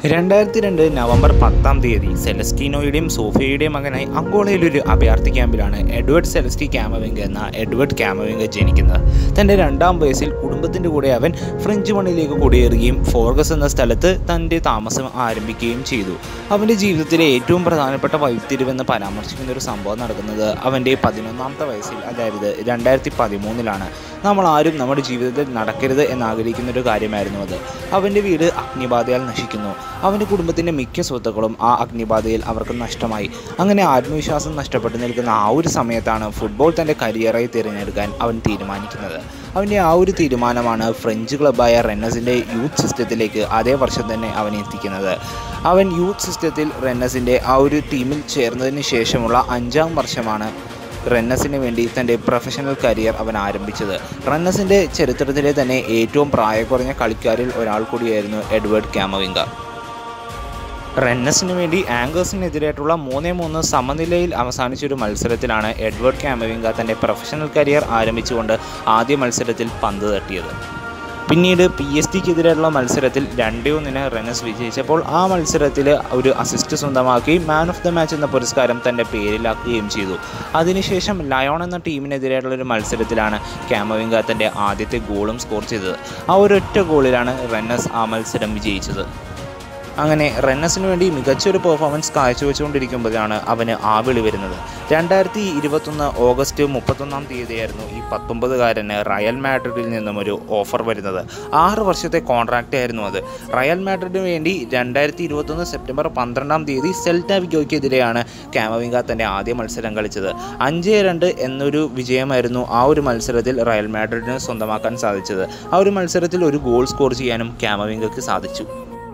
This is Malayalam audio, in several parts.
രണ്ടായിരത്തി രണ്ട് നവംബർ പത്താം തീയതി സെലസ്റ്റീനോയുടെയും സോഫിയയുടെയും മകനായി അങ്കോളയിലൊരു അഭയാർത്ഥി ക്യാമ്പിലാണ് എഡ്വേർഡ് സെലസ്റ്റി ക്യാമവിംഗ് എന്ന എഡ്വേർഡ് ക്യാമവിംഗ് ജനിക്കുന്നത് തൻ്റെ രണ്ടാം വയസ്സിൽ കുടുംബത്തിൻ്റെ കൂടെ അവൻ ഫ്രഞ്ച് മണ്ണിലേക്ക് കുടിയേറുകയും ഫോർഗസ് എന്ന സ്ഥലത്ത് തൻ്റെ താമസം ആരംഭിക്കുകയും ചെയ്തു അവൻ്റെ ജീവിതത്തിലെ ഏറ്റവും പ്രധാനപ്പെട്ട വഴിത്തിരിവെന്ന് പരാമർശിക്കുന്ന ഒരു സംഭവം നടക്കുന്നത് അവൻ്റെ പതിനൊന്നാമത്തെ വയസ്സിൽ അതായത് രണ്ടായിരത്തി പതിമൂന്നിലാണ് നമ്മൾ ആരും നമ്മുടെ ജീവിതത്തിൽ നടക്കരുത് എന്നാഗ്രഹിക്കുന്ന ഒരു കാര്യമായിരുന്നു അത് അവൻ്റെ വീട് അഗ്നിബാധയാൽ നശിക്കുന്നു അവൻ്റെ കുടുംബത്തിൻ്റെ മിക്ക സ്വത്തുക്കളും ആ അഗ്നിബാധയിൽ അവർക്ക് നഷ്ടമായി അങ്ങനെ ആത്മവിശ്വാസം നഷ്ടപ്പെട്ടു നിൽക്കുന്ന ആ ഒരു സമയത്താണ് ഫുട്ബോൾ തൻ്റെ കരിയറായി തിരഞ്ഞെടുക്കാൻ അവൻ തീരുമാനിക്കുന്നത് അവൻ്റെ ആ ഒരു തീരുമാനമാണ് ഫ്രഞ്ച് ക്ലബ്ബായ റെന്നസിൻ്റെ യൂത്ത് സിസ്റ്റത്തിലേക്ക് അതേ വർഷം തന്നെ അവനെ എത്തിക്കുന്നത് അവൻ യൂത്ത് സിസ്റ്റത്തിൽ റെന്നസിൻ്റെ ആ ഒരു ടീമിൽ ചേർന്നതിന് ശേഷമുള്ള അഞ്ചാം വർഷമാണ് റന്നസിന് വേണ്ടി തൻ്റെ പ്രൊഫഷണൽ കരിയർ അവൻ ആരംഭിച്ചത് റന്നസിൻ്റെ ചരിത്രത്തിലെ തന്നെ ഏറ്റവും പ്രായം കുറഞ്ഞ കളിക്കാരിൽ ഒരാൾ കൂടിയായിരുന്നു എഡ്വേർഡ് ക്യാമവിംഗ റന്നസിന് വേണ്ടി ആംഗേഴ്സിനെതിരായിട്ടുള്ള മൂന്നേ മൂന്ന് സമനിലയിൽ അവസാനിച്ചൊരു മത്സരത്തിലാണ് എഡ്വേർഡ് ക്യാമവിംഗ തൻ്റെ പ്രൊഫഷണൽ കരിയർ ആരംഭിച്ചുകൊണ്ട് ആദ്യ മത്സരത്തിൽ പന്ത് തട്ടിയത് പിന്നീട് പി എസ് ടിക്കെതിരായിട്ടുള്ള മത്സരത്തിൽ രണ്ടേ ഒന്നിന് റണ്ണസ് വിജയിച്ചപ്പോൾ ആ മത്സരത്തിൽ ഒരു അസിസ്റ്റ് സ്വന്തമാക്കി മാൻ ഓഫ് ദ മാച്ച് എന്ന പുരസ്കാരം തൻ്റെ പേരിലാക്കുകയും ചെയ്തു അതിനുശേഷം ലയോൺ എന്ന ടീമിനെതിരായിട്ടുള്ള ഒരു മത്സരത്തിലാണ് ക്യാമവിംഗ തൻ്റെ ആദ്യത്തെ ഗോളും സ്കോർ ചെയ്തത് ആ ഒരൊറ്റ ഗോളിലാണ് റണ്ണസ് ആ മത്സരം വിജയിച്ചത് അങ്ങനെ റന്നസിന് വേണ്ടി മികച്ചൊരു പെർഫോമൻസ് കാഴ്ചവെച്ചുകൊണ്ടിരിക്കുമ്പോഴാണ് അവന് ആ വിളി വരുന്നത് രണ്ടായിരത്തി ഇരുപത്തൊന്ന് ഓഗസ്റ്റ് മുപ്പത്തൊന്നാം തീയതിയായിരുന്നു ഈ പത്തൊമ്പതുകാരന് റയൽ മാഡ്രിഡിൽ നിന്നും ഒരു ഓഫർ വരുന്നത് ആറ് വർഷത്തെ കോൺട്രാക്റ്റ് ആയിരുന്നു അത് റയൽ മാഡ്രിഡിന് വേണ്ടി രണ്ടായിരത്തി ഇരുപത്തൊന്ന് സെപ്റ്റംബർ പന്ത്രണ്ടാം തീയതി സെൽറ്റ വിഗോയ്ക്കെതിരെയാണ് ക്യാമവിംഗ തൻ്റെ ആദ്യ മത്സരം കളിച്ചത് അഞ്ച് രണ്ട് എന്നൊരു വിജയമായിരുന്നു ആ ഒരു മത്സരത്തിൽ റയൽ മാഡ്രിഡിന് സ്വന്തമാക്കാൻ സാധിച്ചത് ആ ഒരു മത്സരത്തിൽ ഒരു ഗോൾ സ്കോർ ചെയ്യാനും ക്യാമവിംഗയ്ക്ക് സാധിച്ചു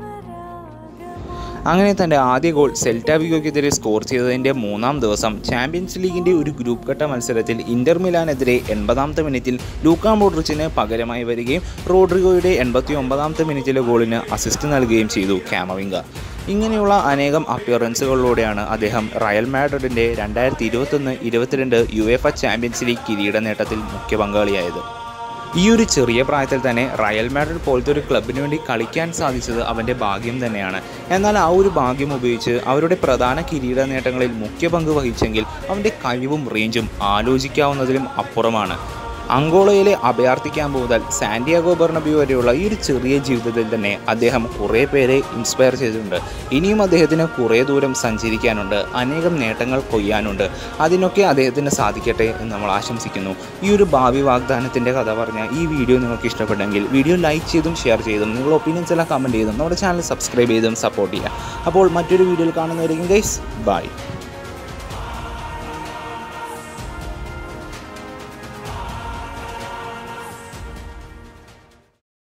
അങ്ങനെ തൻ്റെ ആദ്യ ഗോൾ സെൽറ്റ വിഗോയ്ക്കെതിരെ സ്കോർ ചെയ്തതിൻ്റെ മൂന്നാം ദിവസം ചാമ്പ്യൻസ് ലീഗിൻ്റെ ഒരു ഗ്രൂപ്പ് ഘട്ട മത്സരത്തിൽ ഇന്റർ മിലാനെതിരെ എൺപതാമത്തെ മിനിറ്റിൽ ലൂക്ക മോഡ്രിച്ചിന് പകരമായി വരികയും റോഡ്രിഗോയുടെ എൺപത്തി ഒമ്പതാമത്തെ മിനിറ്റിലെ ഗോളിന് അസിസ്റ്റ് നൽകുകയും ചെയ്തു ക്യാമവിംഗ ഇങ്ങനെയുള്ള അനേകം അപ്പിയറൻസുകളിലൂടെയാണ് അദ്ദേഹം റയൽ മാഡ്രിഡിൻ്റെ രണ്ടായിരത്തി ഇരുപത്തൊന്ന് ഇരുപത്തിരണ്ട് U F A champions league കിരീട നേട്ടത്തിൽ മുഖ്യ പങ്കാളിയായത് ഈ ഒരു ചെറിയ പ്രായത്തിൽ തന്നെ റയൽ മാഡ്രിഡ് പോലത്തെ ഒരു ക്ലബിന് വേണ്ടി കളിക്കാൻ സാധിച്ചത് അവൻ്റെ ഭാഗ്യം തന്നെയാണ് എന്നാൽ ആ ഒരു ഭാഗ്യം ഉപയോഗിച്ച് അവരുടെ പ്രധാന കിരീട നേട്ടങ്ങളിൽ മുഖ്യ പങ്ക് വഹിച്ചെങ്കിൽ അവൻ്റെ കഴിവും റേഞ്ചും ആലോചിക്കാവുന്നതിലും അപ്പുറമാണ് അങ്കോളയിലെ അഭയാർത്ഥി ക്യാമ്പ് മുതൽ സാന്റിയാഗോ ബെർണബ്യൂ വരെയുള്ള ഈ ഒരു ചെറിയ ജീവിതത്തിൽ തന്നെ അദ്ദേഹം കുറേ പേരെ ഇൻസ്പയർ ചെയ്തിട്ടുണ്ട് ഇനിയും അദ്ദേഹത്തിന് കുറേ ദൂരം സഞ്ചരിക്കാനുണ്ട് അനേകം നേട്ടങ്ങൾ കൊയ്യാനുണ്ട് അതിനൊക്കെ അദ്ദേഹത്തിന് സാധിക്കട്ടെ എന്ന് നമ്മൾ ആശംസിക്കുന്നു ഈ ഒരു ഭാവി വാഗ്ദാനത്തിൻ്റെ കഥ പറഞ്ഞ ഈ വീഡിയോ നിങ്ങൾക്ക് ഇഷ്ടപ്പെട്ടെങ്കിൽ വീഡിയോ ലൈക്ക് ചെയ്തും ഷെയർ ചെയ്തും നിങ്ങളുടെ ഒപ്പീനിയൻസ് എല്ലാം കമൻറ്റ് ചെയ്തും നമ്മുടെ ചാനൽ സബ്സ്ക്രൈബ് ചെയ്തും സപ്പോർട്ട് ചെയ്യുക അപ്പോൾ മറ്റൊരു വീഡിയോയിൽ കാണുന്നവരെയും ഗൈസ് ബൈ